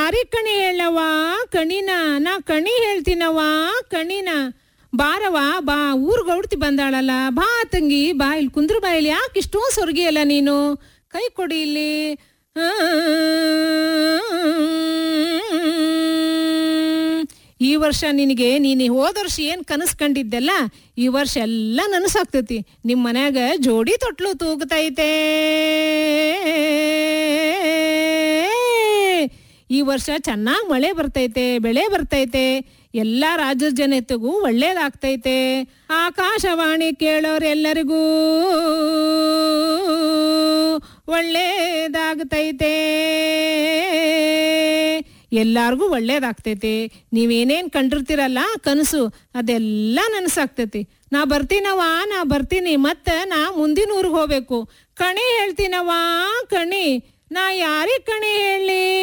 ಯಾರಿಗ್ ಕಣಿ ಹೇಳವ ಕಣಿನ ನಾ ಕಣಿ ಹೇಳ್ತೀನವ ಕಣಿನ ಬಾರವ ಬಾ ಊರ್ಗ್ ಔಡ್ತಿ ಬಂದಾಳಲ್ಲ ಬಾ ತಂಗಿ ಬಾ ಇಲ್ಲಿ ಕುಂದ್ರ ಬಾ ಇಲ್ಲಿ ಯಾಕೆ ಇಷ್ಟೊಂದು ಸೊರ್ಗಿಯಲ್ಲ ನೀನು ಕೈ ಕೊಡಿ ಇಲ್ಲಿ ಆ, ಈ ವರ್ಷ ನಿನಗೆ ನೀನು ಹೋದ ವರ್ಷ ಏನು ಕನಸು ಕಂಡಿದ್ದೆಲ್ಲ ಈ ವರ್ಷ ಎಲ್ಲ ನನಸಾಗ್ತೈತಿ ನಿಮ್ಮ ಮನ್ಯಾಗ ಜೋಡಿ ತೊಟ್ಲು ತೂಗುತ್ತೈತೆ ಈ ವರ್ಷ ಚೆನ್ನಾಗಿ ಮಳೆ ಬರ್ತೈತೆ ಬೆಳೆ ಬರ್ತೈತೆ ಎಲ್ಲ ರಾಜ್ಯದ ಜನತೆಗೂ ಒಳ್ಳೇದಾಗ್ತೈತೆ ಆಕಾಶವಾಣಿ ಕೇಳೋರೆಲ್ಲರಿಗೂ ಒಳ್ಳೇದಾಗ್ತೈತೆ ಎಲ್ಲಾರ್ಗೂ ಒಳ್ಳೇದಾಗ್ತೈತೆ ನೀವೇನೇನ್ ಕಂಡಿರ್ತೀರಲ್ಲ ಕನಸು ಅದೆಲ್ಲ ನನಸಾಗ್ತೈತಿ ನಾ ಬರ್ತೀನವ ನಾ ಬರ್ತೀನಿ ಮತ್ತೆ ನಾ ಮುಂದಿನ ಊರಿಗೆ ಹೋಗ್ಬೇಕು ಕಣಿ ಹೇಳ್ತೀನವ ಕಣಿ ನಾ ಯಾರಿಗೆ ಕಣಿ